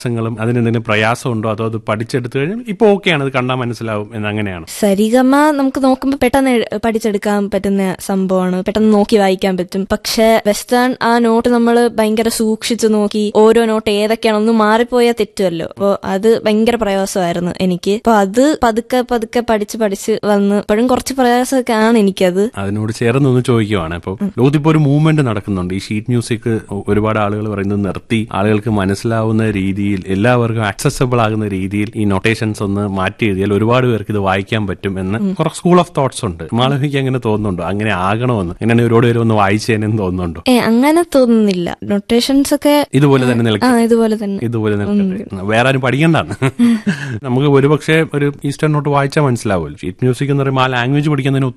ങ്ങളും അതിനെന്തെങ്കിലും പ്രയാസമുണ്ടോ അതോ അത് പഠിച്ചെടുത്തു കഴിഞ്ഞാൽ ഇപ്പൊ ഓക്കെയാണ് അത് കണ്ടാൽ മനസ്സിലാവും എന്ന് അങ്ങനെയാണ് സരിഗമ നമുക്ക് നോക്കുമ്പോൾ പെട്ടെന്ന് എഴു- പഠിച്ചെടുക്കാൻ പറ്റുന്ന സംഭവമാണ് പെട്ടെന്ന് നോക്കി വായിക്കാൻ പറ്റും പക്ഷെ വെസ്റ്റേൺ ആ നോട്ട് നമ്മൾ ഭയങ്കര സൂക്ഷിച്ചു നോക്കി ഓരോ നോട്ട് ഏതൊക്കെയാണ് ഒന്ന് മാറിപ്പോയാൽ തെറ്റുമല്ലോ അപ്പോൾ അത് ഭയങ്കര പ്രയാസമായിരുന്നു എനിക്ക് അപ്പൊ അത് പതുക്കെ പതുക്കെ പഠിച്ച് പഠിച്ച് വന്ന് ഇപ്പോഴും കുറച്ച് പ്രയാസമൊക്കെ ആണ് എനിക്കത് അതിനോട് ചേർന്നൊന്ന് ചോദിക്കുവാണ് അപ്പോൾ ലോകത്തിപ്പോ ഒരു മൂവ്മെന്റ് നടക്കുന്നുണ്ട് ഈ ഷീറ്റ് മ്യൂസിക് ഒരുപാട് ആളുകൾ പറയുന്നത് നിർത്തി ആളുകൾക്ക് മനസ്സിലാവുന്ന രീതിയിൽ എല്ലാവർക്കും ആക്സസബിൾ ആകുന്ന രീതിയിൽ ഈ നൊട്ടേഷൻസ് ഒന്ന് മാറ്റി എഴുതിയാൽ ഒരുപാട് പേർക്ക് ഇത് വായിക്കാൻ പറ്റും എന്ന് കുറച്ച് സ്കൂൾ ഓഫ് തോട്ട്സ് ഉണ്ട് മാളവിക്ക് അങ്ങനെ തോന്നുന്നുണ്ടോ അങ്ങനെ ആകണമെന്ന് അങ്ങനെ ഒരുപാട് പേര് ഒന്ന് വായിച്ചേനെന്ന് തോന്നുന്നുണ്ടോ ഏ അങ്ങനെ തോന്നുന്നില്ല നൊട്ടേഷൻസ് ഒക്കെ ഇതുപോലെ തന്നെ ആ നിൽക്കും ഇതുപോലെ തന്നെ ഇതുപോലെ നിൽക്കട്ടെ വേറെ ആരും പഠിക്കണ്ടാണ് നമുക്ക് ഒരുപക്ഷെ ഒരു ഈസ്റ്റേൺ നോട്ട് വായിച്ചാൽ മനസ്സിലാവുമല്ലോ ഷീറ്റ് മ്യൂസിക് എന്ന് പറയുമ്പോൾ ആ ലാംഗ്വേജ് പഠിക്കുന്നതിന്